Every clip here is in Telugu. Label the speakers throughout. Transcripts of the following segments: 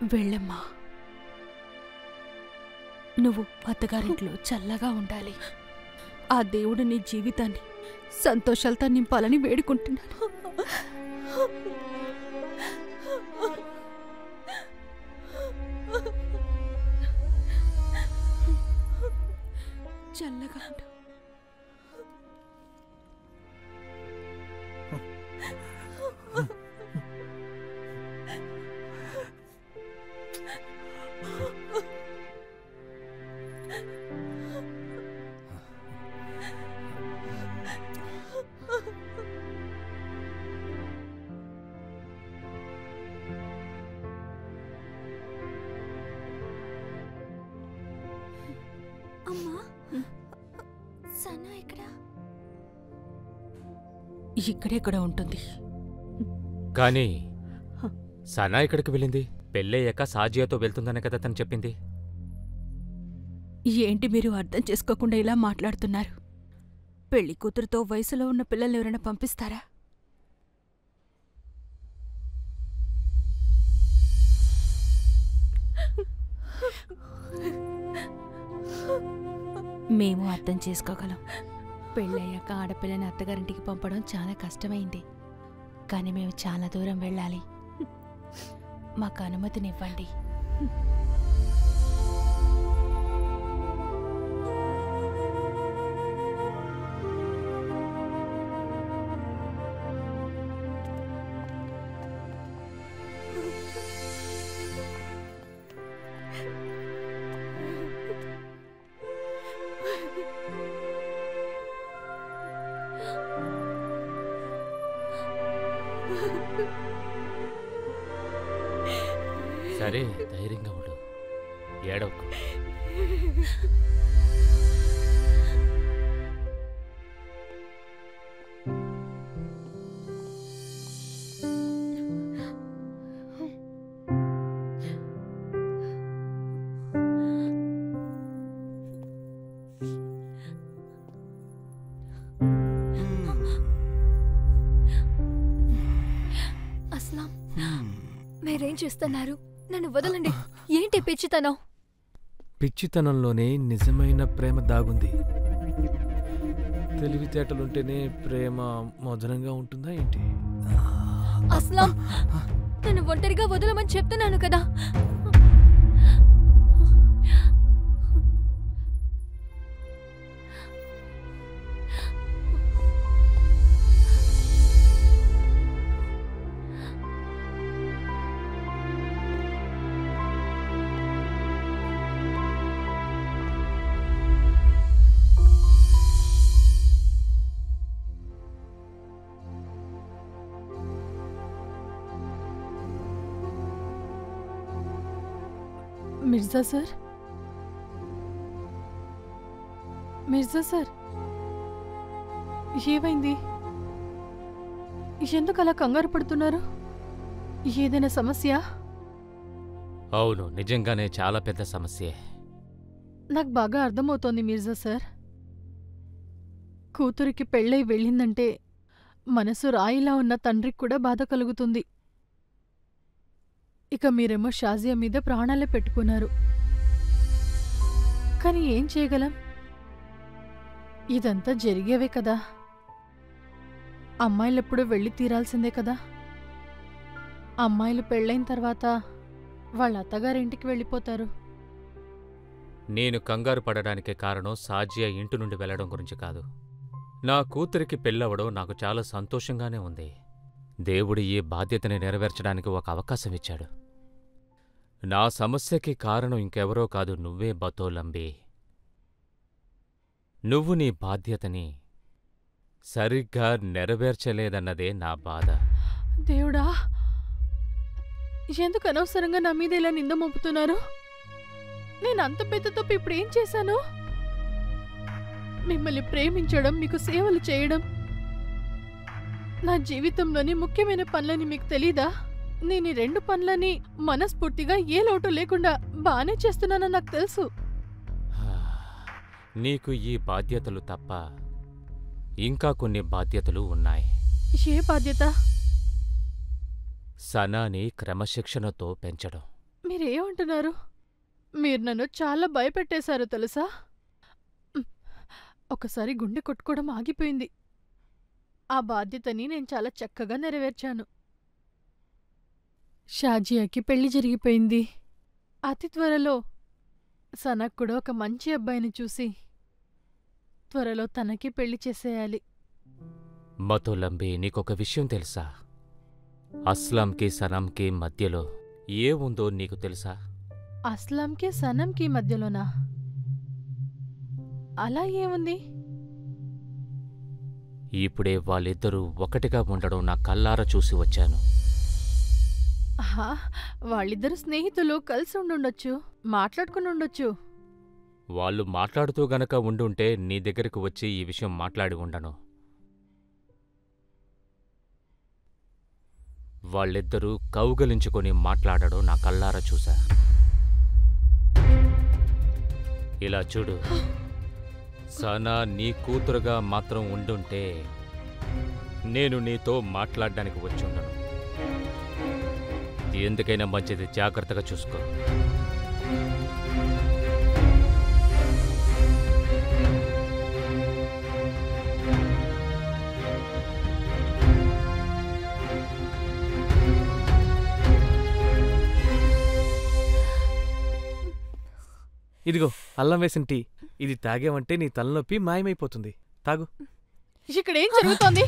Speaker 1: వెళ్ళమ్మా నువ్వు అత్తగారింట్లో చల్లగా ఉండాలి ఆ దేవుడు నీ జీవితాన్ని సంతోషాలతో నింపాలని వేడుకుంటున్నాను చల్లగా ఉండు
Speaker 2: అమ్మా సనా ఇక్కడ
Speaker 1: ఇక్కడెక్కడ ఉంటుంది
Speaker 3: కానీ సనా ఎక్కడికి వెళ్ళింది పెళ్ళయ్యాక సాజియాతో వెళ్తుందనే కదా తను చెప్పింది
Speaker 1: ఏంటి మీరు అర్థం చేసుకోకుండా ఇలా మాట్లాడుతున్నారు పెళ్లి కూతురుతో వయసులో ఉన్న పిల్లల్ని ఎవరైనా పంపిస్తారా మేము అర్థం చేసుకోగలం పెళ్ళయ్యాక ఆడపిల్లని అత్తగారింటికి పంపడం చాలా కష్టమైంది కానీ మేము చాలా దూరం వెళ్ళాలి మాకు అనుమతినివ్వండి
Speaker 3: సరే ధైర్యంగా ఉండు ఏడవకు
Speaker 2: అస్లాం మీరేం చేస్తున్నారు నన్ను వదలండి ఏంటి పిచ్చితనం
Speaker 4: పిచ్చితనంలోనే నిజమైన ప్రేమ దాగుంది తెలివితేటలుంటేనే ప్రేమ మధురంగా ఉంటుందా ఏంటి
Speaker 2: అస్లాం నన్ను ఒంటరిగా వదలమని చెప్తున్నాను కదా
Speaker 1: మిర్జా సార్ మిర్జా సార్ ఏమైంది ఎందుకు అలా కంగారు పడుతున్నారు ఏదైనా సమస్య
Speaker 3: అవును నిజంగానే చాలా పెద్ద సమస్యే
Speaker 1: నాకు బాగా అర్థమవుతోంది మిర్జా సార్ కూతురికి పెళ్ళై వెళ్ళిందంటే మనసు రాయిలా ఉన్న తండ్రికి కూడా బాధ కలుగుతుంది ఇక మీరేమో షాజియా మీద ప్రాణాలే పెట్టుకున్నారు కానీ ఏం చేయగలం ఇదంతా జరిగేవే కదా అమ్మాయిలెప్పుడూ వెళ్ళి తీరాల్సిందే కదా అమ్మాయిలు పెళ్ళైన తర్వాత వాళ్ళ అత్తగారింటికి వెళ్ళిపోతారు
Speaker 3: నేను కంగారు పడడానికి కారణం సాజియా ఇంటి నుండి వెళ్ళడం గురించి కాదు నా కూతురికి పెళ్ళవడం నాకు చాలా సంతోషంగానే ఉంది దేవుడు ఈ బాధ్యతని నెరవేర్చడానికి ఒక అవకాశం ఇచ్చాడు నా సమస్యకి కారణం ఇంకెవరో కాదు నువ్వే బతోలంబి నువ్వు నీ బాధ్యతని సరిగ్గా నెరవేర్చలేదన్నదే నా బాధ
Speaker 1: దేవుడా ఎందుకు అనవసరంగా నా మీద ఇలా నింద మోపుతున్నారు నేను అంత పెద్ద తప్పు ఇప్పుడు ఏం చేశాను మిమ్మల్ని ప్రేమించడం మీకు సేవలు చేయడం నా జీవితంలోని ముఖ్యమైన పనులని మీకు తెలీదా నేను ఈ రెండు పనులని మనస్ఫూర్తిగా ఏ లోటు లేకుండా బానే చేస్తున్నానని నాకు తెలుసు
Speaker 3: నీకు ఈ బాధ్యతలు తప్ప ఇంకా కొన్ని బాధ్యతలు ఉన్నాయి
Speaker 1: ఏ బాధ్యత
Speaker 3: సనాని క్రమశిక్షణతో పెంచడం
Speaker 1: మీరేమంటున్నారు మీరు నన్ను చాలా భయపెట్టేశారు తెలుసా ఉమ్, ఒకసారి గుండె కొట్టుకోవడం ఆగిపోయింది ఆ బాధ్యతని నేను చాలా చక్కగా నెరవేర్చాను షాజియాకి పెళ్లి జరిగిపోయింది అతి త్వరలో సనక్ కూడా ఒక మంచి అబ్బాయిని చూసి త్వరలో తనకి పెళ్లి చేసేయాలి
Speaker 3: మతోలంబి నీకొక విషయం తెలుసా అస్లాంకి సనాంకి మధ్యలో ఏ ఉందో నీకు తెలుసా
Speaker 1: అస్లాంకి సనంకి మధ్యలోనా అలా ఏముంది
Speaker 3: ఇప్పుడే వాళ్ళిద్దరూ ఒకటిగా ఉండడం నా కల్లారా చూసి వచ్చాను
Speaker 1: ఆహా, వాళ్ళిద్దరు స్నేహితులు కలిసి ఉండుండొచ్చు మాట్లాడుకుని ఉండొచ్చు
Speaker 3: వాళ్ళు మాట్లాడుతూ గనక ఉండుంటే నీ దగ్గరికి వచ్చి ఈ విషయం మాట్లాడి ఉండను వాళ్ళిద్దరూ కౌగలించుకొని మాట్లాడడం నా కల్లారా చూశా ఇలా చూడు సనా నీ కూతురుగా మాత్రం ఉండుంటే నేను నీతో మాట్లాడడానికి వచ్చుండను ఎందుకైనా మంచిది జాగ్రత్తగా చూసుకో
Speaker 4: ఇదిగో అల్లం వేసిన టీ ఇది తాగావంటే నీ తలనొప్పి మాయమైపోతుంది తాగు
Speaker 1: ఇక్కడ ఏం జరుగుతోంది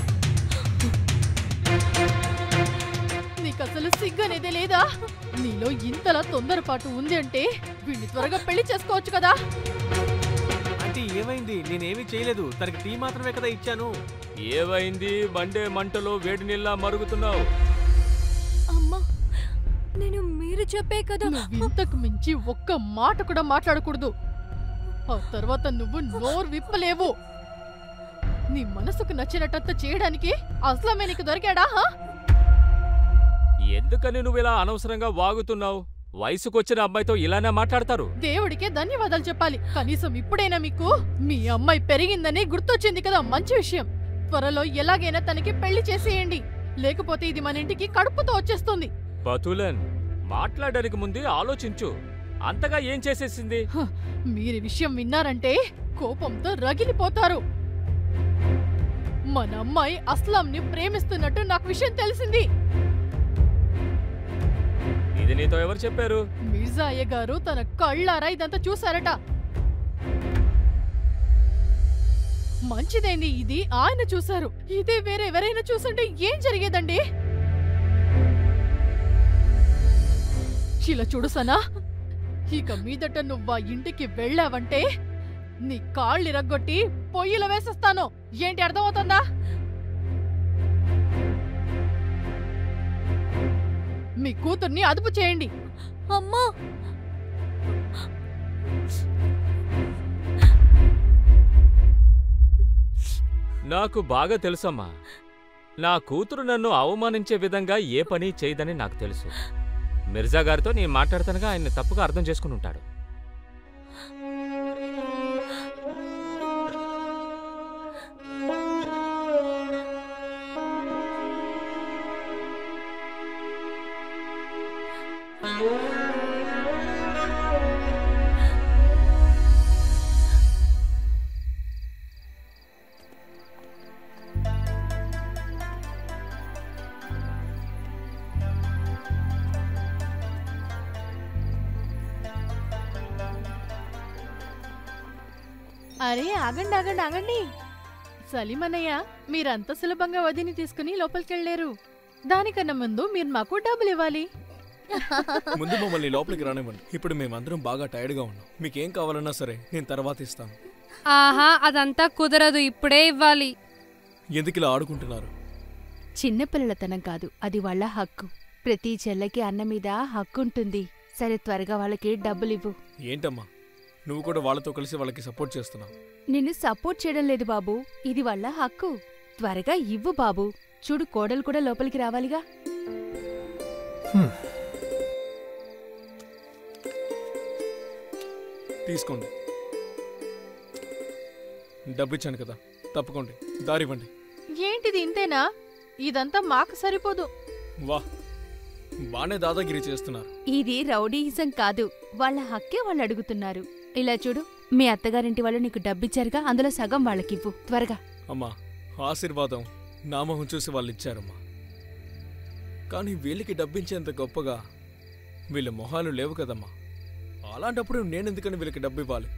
Speaker 1: నీకు అసలు సిగ్గు అనేది లేదా నీలో ఇంతలా తొందరపాటు ఉంది అంటే వీడిని త్వరగా పెళ్లి చేసుకోవచ్చు కదా
Speaker 4: ఆంటీ ఏమైంది నేనేమీ చేయలేదు తనకి టీ మాత్రమే కదా ఇచ్చాను
Speaker 3: ఏవైంది మండే మంటలో వేడి నీళ్ళ మరుగుతున్నావు
Speaker 2: అమ్మా నేను మీరు చెప్పే కదా
Speaker 1: నువ్వు ఇంతకు మించి ఒక్క మాట కూడా మాట్లాడకూడదు ఆ తర్వాత నువ్వు నోరు విప్పలేవు నీ మనసుకు నచ్చినట్టంత చేయడానికి అసలమే నీకు దొరికాడా హా?
Speaker 3: ఎందుకని నువ్వు ఇలా అనవసరంగా వాగుతున్నావు వయసుకొచ్చిన అమ్మాయితో ఇలానే మాట్లాడతారు
Speaker 1: దేవుడికే ధన్యవాదాలు చెప్పాలి కనీసం ఇప్పుడైనా మీకు మీ అమ్మాయి పెరిగిందని గుర్తొచ్చింది కదా మంచి విషయం త్వరలో ఎలాగైనా తనకి పెళ్లి చేసేయండి లేకపోతే ఇది మన ఇంటికి కడుపుతో వచ్చేస్తుంది
Speaker 3: బతులన్ మాట్లాడడానికి ముందే ఆలోచించు అంతగా ఏం చేసేసింది
Speaker 1: హ, మీరు ఈ విషయం విన్నారంటే కోపంతో రగిలిపోతారు మన అమ్మాయి అస్లాంని ప్రేమిస్తున్నట్టు నాకు విషయం తెలిసింది
Speaker 3: ఇది నీతో ఎవరు చెప్పారు
Speaker 1: మిర్జా అయ్య గారు తన కళ్ళారా ఇదంతా చూశారట మంచిదైంది ఇది ఆయన చూశారు ఇదే వేరే ఎవరైనా చూసుంటే ఏం జరిగేదండి ఇలా చూడు సనా ఇక మీదట నువ్వు ఆ ఇంటికి వెళ్ళావంటే నీ కాళ్ళు ఇరగ్గొట్టి పొయ్యిలో వేసేస్తాను ఏంటి అర్థమవుతుందా మీ కూతుర్ని అదుపు చేయండి
Speaker 2: అమ్మా
Speaker 3: నాకు బాగా తెలుసమ్మా నా కూతురు నన్ను అవమానించే విధంగా ఏ పని చేయదని నాకు తెలుసు మిర్జా గారితో నేను మాట్లాడతానుగా ఆయన తప్పుగా అర్థం చేసుకుని ఉంటాడు
Speaker 1: అరే ఆగండి ఆగండి ఆగండి సలీమన్నయ్య మీరంత సులభంగా వదిని తీసుకుని లోపలికెళ్ళారు దానికన్నా ముందు మీరు మాకు డబ్బులు ఇవ్వాలి
Speaker 5: ముందు మమ్మల్ని లోపలికి రానివ్వండి ఇప్పుడు మేమందరం బాగా టైర్డ్గా ఉన్నాం మీకేం కావాలన్నా సరే నేను తర్వాత ఇస్తాను
Speaker 6: ఆహా అదంతా కుదరదు ఇప్పుడే ఇవ్వాలి
Speaker 5: ఎందుకు ఇలా ఆడుకుంటున్నారు
Speaker 7: చిన్నపిల్లలతనం కాదు అది వాళ్ళ హక్కు ప్రతి చెల్లకి అన్న మీద హక్కు ఉంటుంది సరే త్వరగా వాళ్ళకి డబ్బులివ్వు
Speaker 5: ఏంటమ్మా నువ్వు కూడా వాళ్ళతో కలిసి వాళ్ళకి సపోర్ట్ చేస్తున్నావు
Speaker 7: నిన్ను సపోర్ట్ చేయడం లేదు బాబు ఇది వాళ్ళ హక్కు త్వరగా ఇవ్వు బాబు చూడు కోడలు కూడా లోపలికి రావాలిగా
Speaker 5: తీసుకోండి డబ్బు ఇచ్చాను కదా తప్పుకోండి దారివ్వండి
Speaker 1: ఏంటిది ఇంతేనా ఇదంతా మాకు సరిపోదు
Speaker 5: వా బానే దాదాగిరి చేస్తున్నారు
Speaker 7: ఇది రౌడీయిజం కాదు వాళ్ళ హక్కే వాళ్ళు అడుగుతున్నారు ఇలా చూడు మీ అత్తగారింటి వాళ్ళు నీకు డబ్బిచ్చారుగా అందులో సగం వాళ్ళకివ్వు త్వరగా
Speaker 5: అమ్మా ఆశీర్వాదం నామహం చూసి వాళ్ళు ఇచ్చారమ్మా కానీ వీళ్ళకి డబ్బించేంత గొప్పగా వీళ్ళ మొహాలు లేవు కదమ్మా అలాంటప్పుడు నేనెందుకని వీళ్ళకి డబ్బు ఇవ్వాలి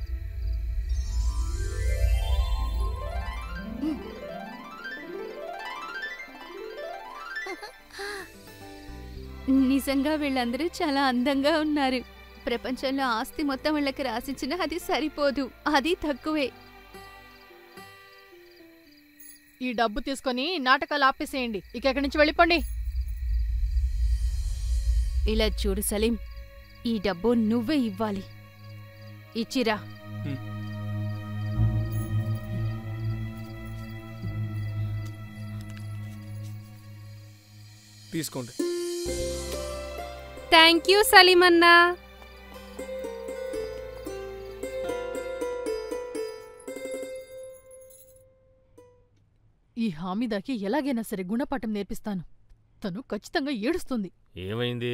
Speaker 7: నిజంగా వీళ్ళందరూ చాలా అందంగా ఉన్నారు ప్రపంచంలో ఆస్తి మొత్తం వీళ్ళకి రాసిచ్చినా అది సరిపోదు అది తక్కువే
Speaker 1: ఈ డబ్బు తీసుకొని నాటకాలు ఆపేసేయండి ఇక ఎక్కడి నుంచి వెళ్ళిపోండి
Speaker 7: ఇలా చూడు సలీం ఈ డబ్బు నువ్వే ఇవ్వాలి ఇచ్చిరా
Speaker 5: తీసుకోండి
Speaker 6: థ్యాంక్ యూ సలీమన్నా
Speaker 1: ఈ హామీదాకి ఎలాగైనా సరే గుణపాఠం నేర్పిస్తాను తను ఖచ్చితంగా ఏడుస్తుంది
Speaker 3: ఏమైంది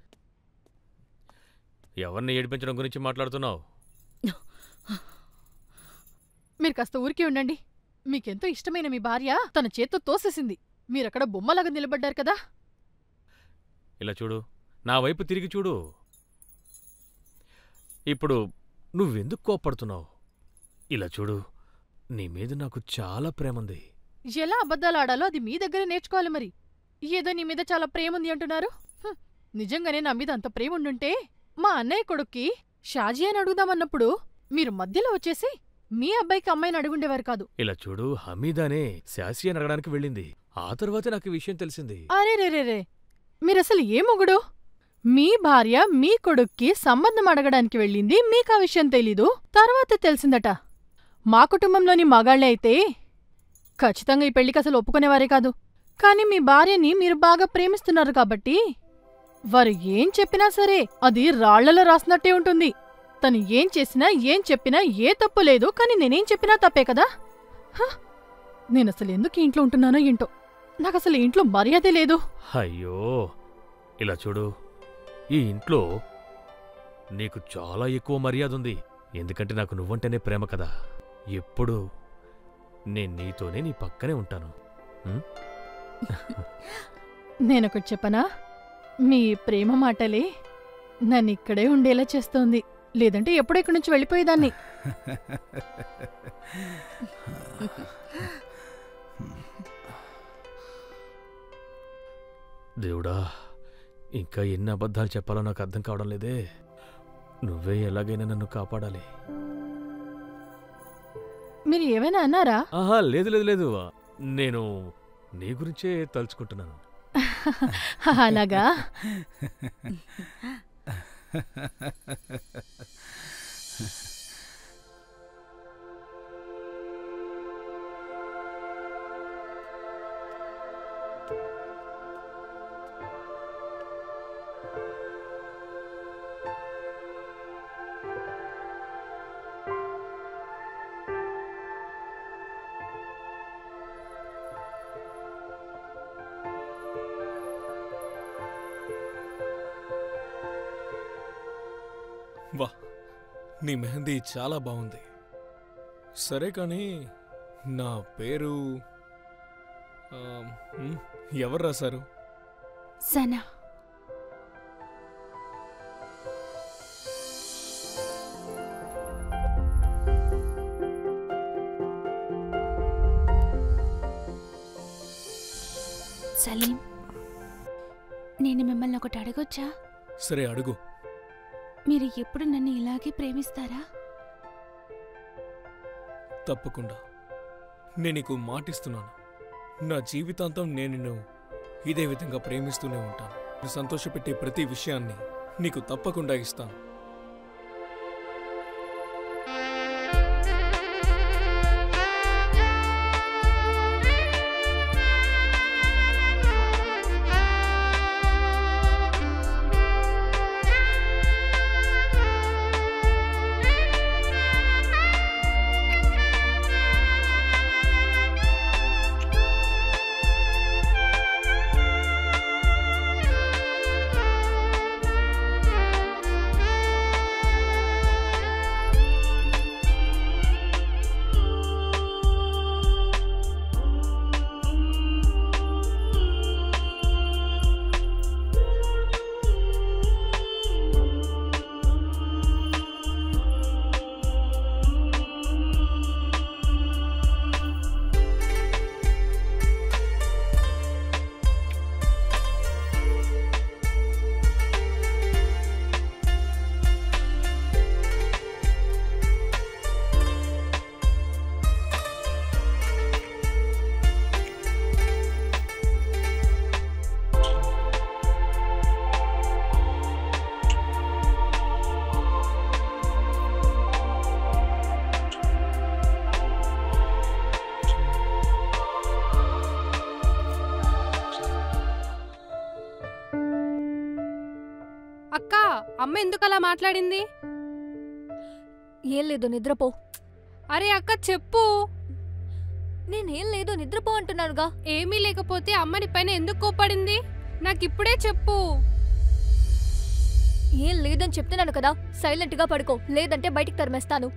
Speaker 3: ఎవరిని ఏడిపించడం గురించి మాట్లాడుతున్నావు
Speaker 1: మీరు కాస్త ఊరికే ఉండండి మీకెంతో ఇష్టమైన మీ భార్య తన చేత్తో తోసేసింది మీరక్కడ బొమ్మలాగా నిలబడ్డారు కదా
Speaker 3: ఇలా చూడు నా వైపు తిరిగి చూడు ఇప్పుడు నువ్వెందుకు కోప్పడుతున్నావు ఇలా చూడు నీ మీద నాకు చాలా ప్రేమంది
Speaker 1: ఎలా అబద్ధాలు ఆడాలో అది మీ దగ్గరే నేర్చుకోవాలి మరి ఏదో నీ మీద చాలా ప్రేమ ఉంది అంటున్నారు హ్మ్, నిజంగానే నా మీద అంత ప్రేమ ఉండుంటే మా అన్నయ్య కొడుక్కి షాజీ అని అడుగుదామన్నప్పుడు మీరు మధ్యలో వచ్చేసి మీ అబ్బాయికి అమ్మాయిని అడుగుండేవారు కాదు
Speaker 3: ఇలా చూడు హమీదానే శాసి అని అడగడానికి వెళ్ళింది ఆ తర్వాతే నాకు ఈ విషయం తెలిసింది
Speaker 1: అరే రే రే రే మీరసలు ఏ మొగుడు మీ భార్య మీ కొడుక్కి సంబంధం అడగడానికి వెళ్ళింది మీకు ఆ విషయం తెలీదు తర్వాత తెలిసిందట మా కుటుంబంలోని మగాళ్ళే అయితే ఖచ్చితంగా ఈ పెళ్లికి అసలు ఒప్పుకునేవారే కాదు కానీ మీ భార్యని మీరు బాగా ప్రేమిస్తున్నారు కాబట్టి వారు ఏం చెప్పినా సరే అది రాళ్లలో రాసినట్టే ఉంటుంది తను ఏం చేసినా ఏం చెప్పినా ఏ తప్పు లేదు కానీ నేనేం చెప్పినా తప్పే కదా హ! నేనసలు ఎందుకు ఈ ఇంట్లో ఉంటున్నానో ఏంటో నాకసలు ఈ ఇంట్లో మర్యాదే లేదు
Speaker 3: అయ్యో ఇలా చూడు ఈ ఇంట్లో నీకు చాలా ఎక్కువ మర్యాద ఉంది ఎందుకంటే నాకు నువ్వంటేనే ప్రేమ కదా ఎప్పుడు నేను నీతోనే నీ పక్కనే ఉంటాను
Speaker 1: నేనొకటి చెప్పనా మీ ప్రేమ మాటలే నన్ను ఇక్కడే ఉండేలా చేస్తోంది లేదంటే ఎప్పుడో ఇక్కడి నుంచి వెళ్ళిపోయేదాన్ని
Speaker 3: దేవుడా ఇంకా ఎన్ని అబద్ధాలు చెప్పాలో నాకు అర్థం కావడం లేదే నువ్వే ఎలాగైనా నన్ను కాపాడాలి
Speaker 1: మీరు ఏమైనా అన్నారా
Speaker 3: ఆహా లేదు లేదు లేదు నేను నీ గురించే తలుచుకుంటున్నాను
Speaker 1: అలాగా
Speaker 5: వా నీ మెహందీ చాలా బాగుంది సరే కానీ నా పేరు ఆ, మ్, ఎవరు రాశారు
Speaker 7: సనా సలీం నేను మిమ్మల్ని ఒకటి అడగొచ్చా
Speaker 5: సరే అడుగు
Speaker 7: మీరు ఎప్పుడు నన్ను ఇలాగే ప్రేమిస్తారా
Speaker 5: తప్పకుండా నేను నీకు మాటిస్తున్నాను నా జీవితాంతం నేను నిన్ను ఇదే విధంగా ప్రేమిస్తూనే ఉంటాను నువ్వు సంతోషపెట్టే ప్రతి విషయాన్ని నీకు తప్పకుండా ఇస్తాను
Speaker 8: ఆ
Speaker 6: అమ్మ ఎందుకు అలా మాట్లాడింది
Speaker 2: ఏం లేదు నిద్రపో
Speaker 6: అరే అక్క చెప్పు
Speaker 2: నేనేం లేదు నిద్రపో అంటున్నానుగా
Speaker 6: ఏమీ లేకపోతే అమ్మని పైన ఎందుకు కోపడింది నాకిప్పుడే చెప్పు
Speaker 2: ఏం లేదని చెప్తున్నాను కదా సైలెంట్ గా పడుకో లేదంటే బయటికి తరిమేస్తాను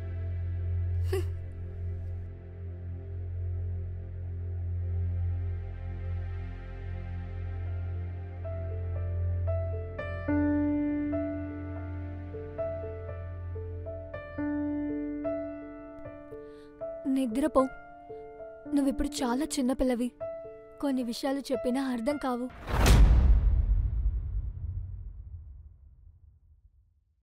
Speaker 2: నిద్రపో నువ్విప్పుడు చాలా చిన్నపిల్లవి కొన్ని విషయాలు చెప్పినా అర్థం కావు